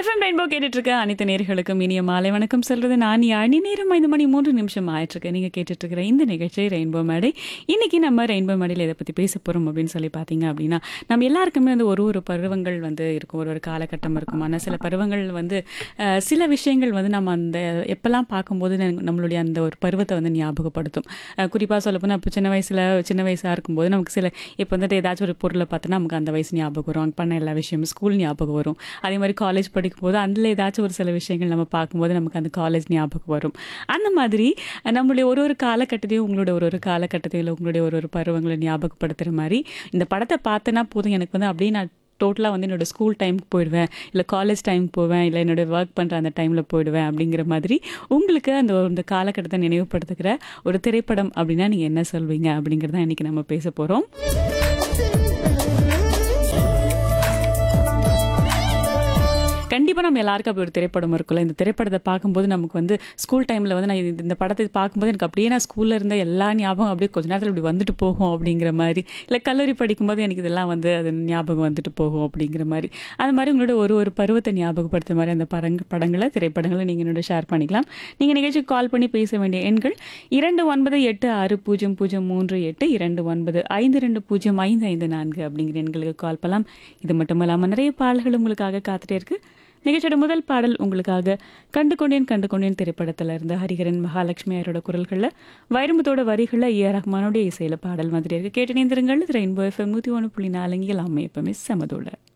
FM rainbow கேட்டுட்டு இருக்க அனைத்து நேர்களுக்கும் இனிய மாலை வணக்கம் சொல்றது நான் அணி நேரம் ஐந்து மணி மூன்று நிமிஷம் ஆயிட்டு இருக்கு நீங்க கேட்டுட்டு இருக்கிற இந்த நிகழ்ச்சி ரெயின்போ மேடை இன்னைக்கு நம்ம ரெயின்போ மேடையில் இதை பத்தி பேச போறோம் அப்படின்னு சொல்லி பாத்தீங்க அப்படின்னா நம்ம எல்லாருக்குமே வந்து ஒரு ஒரு பருவங்கள் வந்து இருக்கும் ஒரு ஒரு காலகட்டம் இருக்கும் ஆனால் சில பருவங்கள் வந்து அஹ், சில விஷயங்கள் வந்து நம்ம அந்த எப்பெல்லாம் பார்க்கும்போது நம்ம- நம்மளுடைய அந்த ஒரு பருவத்தை வந்து ஞாபகப்படுத்தும் அஹ், குறிப்பா சொல்ல போனால் இப்போ சின்ன வயசுல சின்ன வயசா இருக்கும்போது நமக்கு சில இப்போ வந்துட்டு ஏதாச்சும் ஒரு பொருளை பார்த்தோன்னா நமக்கு அந்த வயசு ஞாபகம் வரும் அங்க பண்ண எல்லா விஷயமும் ஸ்கூல் ஞாபகம் வரும் அதே மாதிரி காலேஜ் படிக்கும்போது அதில் ஏதாச்சும் ஒரு சில விஷயங்கள் நம்ம பார்க்கும்போது நமக்கு அந்த காலேஜ் ஞாபகம் வரும் அந்த மாதிரி அஹ், நம்மளுடைய ஒரு ஒரு காலகட்டத்தையும் உங்களோட ஒரு ஒரு காலகட்டத்தையும் இல்லை உங்களுடைய ஒரு ஒரு பருவங்களை ஞாபகப்படுத்துகிற மாதிரி இந்த படத்தை பார்த்தேன்னா போதும் எனக்கு வந்து அப்படியே நான் டோட்டலாக வந்து என்னோட ஸ்கூல் டைமுக்கு போயிடுவேன் இல்லை காலேஜ் டைமுக்கு போவேன் இல்லை என்னோட ஒர்க் பண்ணுற அந்த டைமில் போயிடுவேன் அப்படிங்கிற மாதிரி உங்களுக்கு அந்த ஒரு- இந்த காலகட்டத்தை நினைவுபடுத்துகிற ஒரு திரைப்படம் அப்படின்னா நீங்கள் என்ன சொல்வீங்க அப்படிங்கிறத இன்றைக்கி நம்ம பேச போகிறோம் கண்டிப்பாக நம்ம எல்லாருக்கும் அப்படி ஒரு திரைப்படம் இருக்குல்ல இந்த திரைப்படத்தை பார்க்கும்போது நமக்கு வந்து ஸ்கூல் டைமில் வந்து நான் இது- இந்த படத்தை பார்க்கும்போது எனக்கு அப்படியே நான் ஸ்கூலில் இருந்த எல்லா ஞாபகம் அப்படியே கொஞ்ச நேரத்தில் இப்படி வந்துட்டு போகும் அப்படிங்கிற மாதிரி இல்லை கல்லூரி படிக்கும்போது எனக்கு இதெல்லாம் வந்து அது ஞாபகம் வந்துட்டு போகும் அப்படிங்கிற மாதிரி அது மாதிரி உங்களோட ஒரு ஒரு பருவத்தை ஞாபகப்படுத்துற மாதிரி அந்த படங்க படங்களை திரைப்படங்களை நீங்கள் என்னோட ஷேர் பண்ணிக்கலாம் நீங்கள் நிகழ்ச்சிக்கு கால் பண்ணி பேச வேண்டிய எண்கள் இரண்டு ஒன்பது எட்டு ஆறு பூஜ்ஜியம் பூஜ்ஜியம் மூன்று எட்டு இரண்டு ஒன்பது ஐந்து ரெண்டு பூஜ்ஜியம் ஐந்து ஐந்து நான்கு அப்படிங்கிற எண்களுக்கு கால் பண்ணலாம் இது மட்டும் இல்லாமல் நிறைய பாடல்கள் உங்களுக்காக காத்துட்டே இருக்கு நிகழ்ச்சியோட முதல் பாடல் உங்களுக்காக கண்டு கொண்டேன் கண்டு கொண்டேன் திரைப்படத்தில் இருந்த ஹரிஹரன் மகாலட்சுமி அவரோட குரல்களில் வைரமுத்தோட வரிகளில் ஏ ஆர் ரஹ்மானோட இசையில் பாடல் மாதிரி இருக்கு கேட்டு நேந்திரங்கள் ரெயின்போ எஃப்எம் நூற்றி ஒன்று புள்ளி நாலுங்கில் அம்மை எப்பவுமே சமதோட